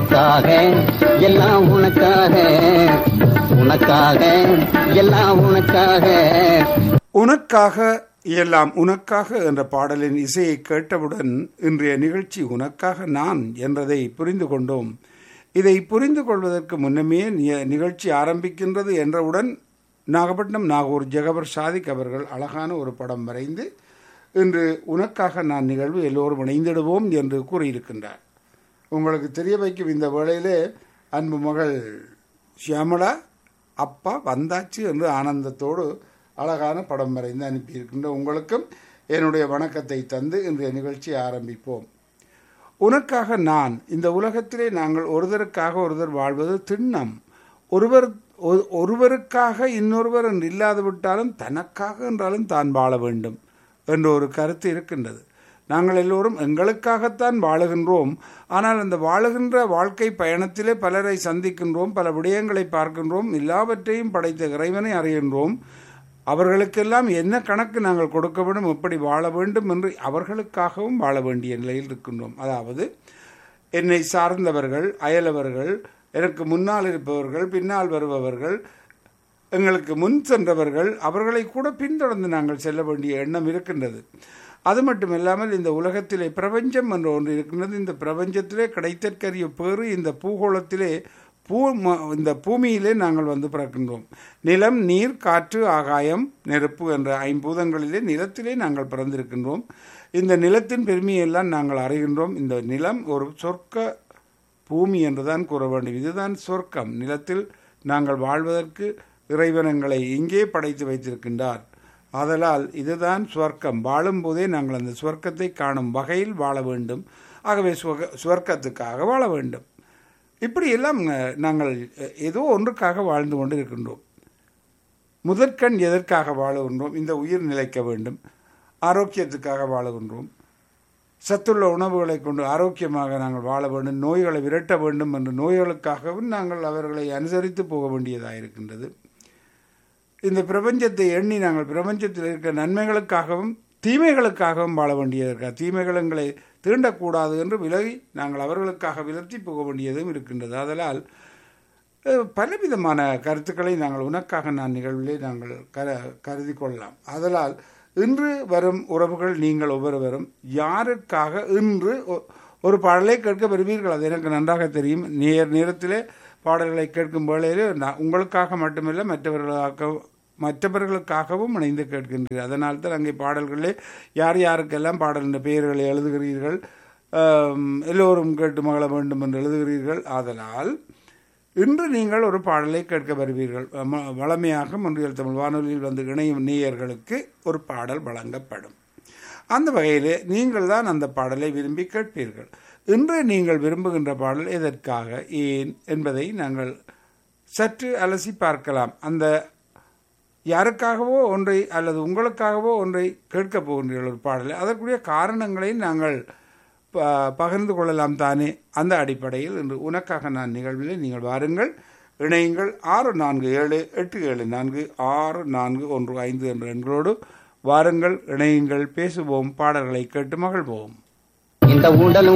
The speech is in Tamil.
உனக்காக எல்லாம் உனக்காக உனக்காக எல்லாம் உனக்காக உனக்காக எல்லாம் உனக்காக என்ற பாடலின் இசையை கேட்டவுடன் இன்றைய நிகழ்ச்சி உனக்காக நான் என்றதை புரிந்து கொண்டோம் இதை புரிந்து கொள்வதற்கு முன்னமே நி- நிகழ்ச்சி ஆரம்பிக்கின்றது என்றவுடன் நாகப்பட்டினம் நாகூர் ஜெகபர் சாதிக் அவர்கள் அழகான ஒரு படம் வரைந்து இன்று உனக்காக நான் நிகழ்வு எல்லோரும் இணைந்திடுவோம் என்று கூறியிருக்கின்றார் உங்களுக்கு தெரிய வைக்கும் இந்த வேளையிலே அன்பு மகள் ஷியாமளா அப்பா வந்தாச்சு என்று ஆனந்தத்தோடு அழகான படம் வரைந்து அனுப்பியிருக்கின்ற உங்களுக்கும் என்னுடைய வணக்கத்தை தந்து இன்றைய நிகழ்ச்சியை ஆரம்பிப்போம் உனக்காக நான் இந்த உலகத்திலே நாங்கள் ஒருவருக்காக ஒருவர் வாழ்வது திண்ணம் ஒருவர் ஒ- ஒருவருக்காக இன்னொருவர் என்று இல்லாது விட்டாலும் தனக்காக என்றாலும் தான் வாழ வேண்டும் என்ற ஒரு கருத்து இருக்கின்றது நாங்கள் எல்லோரும் எங்களுக்காகத்தான் வாழுகின்றோம் ஆனால் அந்த வாழுகின்ற வாழ்க்கை பயணத்திலே பலரை சந்திக்கின்றோம் பல விடயங்களை பார்க்கின்றோம் எல்லாவற்றையும் படைத்த இறைவனை அறிகின்றோம் அவர்களுக்கெல்லாம் என்ன கணக்கு நாங்கள் கொடுக்க வேண்டும் எப்படி வாழ வேண்டும் என்று அவர்களுக்காகவும் வாழ வேண்டிய நிலையில் இருக்கின்றோம் அதாவது என்னை சார்ந்தவர்கள் அயலவர்கள் எனக்கு முன்னால் இருப்பவர்கள் பின்னால் வருபவர்கள் எங்களுக்கு முன் சென்றவர்கள் அவர்களை கூட பின்தொடர்ந்து நாங்கள் செல்ல வேண்டிய எண்ணம் இருக்கின்றது அது மட்டும் இல்லாமல் இந்த உலகத்திலே பிரபஞ்சம் என்ற ஒன்று இருக்கின்றது இந்த பிரபஞ்சத்திலே கிடைத்தற்கரிய பேறு இந்த பூகோளத்திலே பூ ம- இந்த பூமியிலே நாங்கள் வந்து பிறக்கின்றோம் நிலம் நீர் காற்று ஆகாயம் நெருப்பு என்ற ஐம்பூதங்களிலே நிலத்திலே நாங்கள் பிறந்திருக்கின்றோம் இந்த நிலத்தின் பெருமையெல்லாம் நாங்கள் அறிகின்றோம் இந்த நிலம் ஒரு சொர்க்க பூமி என்றுதான் கூற வேண்டும் இதுதான் சொர்க்கம் நிலத்தில் நாங்கள் வாழ்வதற்கு இறைவன் எங்களை இங்கே படைத்து வைத்திருக்கின்றார் ஆதலால் இதுதான் சுவர்க்கம் வாழும்போதே நாங்கள் அந்த சுவர்க்கத்தை காணும் வகையில் வாழ வேண்டும் ஆகவே சுவக சுவர்க்கத்துக்காக வாழ வேண்டும் இப்படி எல்லாம் அஹ், நாங்கள் அஹ், ஏதோ ஒன்றுக்காக வாழ்ந்து கொண்டு இருக்கின்றோம் முதற்கண் எதற்காக வாழுகின்றோம் இந்த உயிர் நிலைக்க வேண்டும் ஆரோக்கியத்துக்காக வாழுகின்றோம் சத்துள்ள உணவுகளை கொண்டு ஆரோக்கியமாக நாங்கள் வாழ வேண்டும் நோய்களை விரட்ட வேண்டும் என்ற நோய்களுக்காகவும் நாங்கள் அவர்களை அனுசரித்து போக வேண்டியதாக இருக்கின்றது இந்த பிரபஞ்சத்தை எண்ணி நாங்கள் பிரபஞ்சத்தில் இருக்க நன்மைகளுக்காகவும் தீமைகளுக்காகவும் வாழ வேண்டியதற்காக தீமைகள் எங்களை தீண்டக்கூடாது என்று விலகி நாங்கள் அவர்களுக்காக விலத்தி போக வேண்டியதும் இருக்கின்றது அதனால் அஹ், பலவிதமான கருத்துக்களை நாங்கள் உனக்காக நான் நிகழ்விலே நாங்கள் கர கருதி கொள்ளலாம் அதனால் இன்று வரும் உறவுகள் நீங்கள் ஒவ்வொருவரும் யாருக்காக இன்று ஒ- ஒரு பாடலை கேட்க வருவீர்கள் அது எனக்கு நன்றாக தெரியும் நேர் நேரத்திலே பாடல்களை கேட்கும் வேளையிலே நான் உங்களுக்காக மட்டுமல்ல மற்றவர்களுக்காக மற்றவர்களுக்காகவும் இணைந்து கேட்கின்றீர்கள் அதனால் தான் அங்கே பாடல்களே யார் யாருக்கெல்லாம் பாடலின் பெயர்களை எழுதுகிறீர்கள் ஆம், எல்லோரும் கேட்டு மகள வேண்டும் என்று எழுதுகிறீர்கள் ஆதலால் இன்று நீங்கள் ஒரு பாடலை கேட்க வருவீர்கள் ம- வளமையாக மொன்றியல் தமிழ் வானொலியில் வந்து இணையும் நேயர்களுக்கு ஒரு பாடல் வழங்கப்படும் அந்த வகையிலே நீங்கள் தான் அந்த பாடலை விரும்பி கேட்பீர்கள் இன்று நீங்கள் விரும்புகின்ற பாடல் எதற்காக ஏன் என்பதை நாங்கள் சற்று அலசி பார்க்கலாம் அந்த யாருக்காகவோ ஒன்றை அல்லது உங்களுக்காகவோ ஒன்றை கேட்கப் போகின்றீர்கள் ஒரு பாடலை அதற்குரிய காரணங்களை நாங்கள் ப- பகிர்ந்து கொள்ளலாம் தானே அந்த அடிப்படையில் இன்று உனக்காக நான் நிகழ்விலே நீங்கள் வாருங்கள் இணையுங்கள் ஆறு நான்கு ஏழு எட்டு ஏழு நான்கு ஆறு நான்கு ஒன்று ஐந்து என்ற எண்களோடு வாருங்கள் இணையுங்கள் பேசுவோம் பாடல்களை கேட்டு மகிழ்வோம் இந்த உடலும்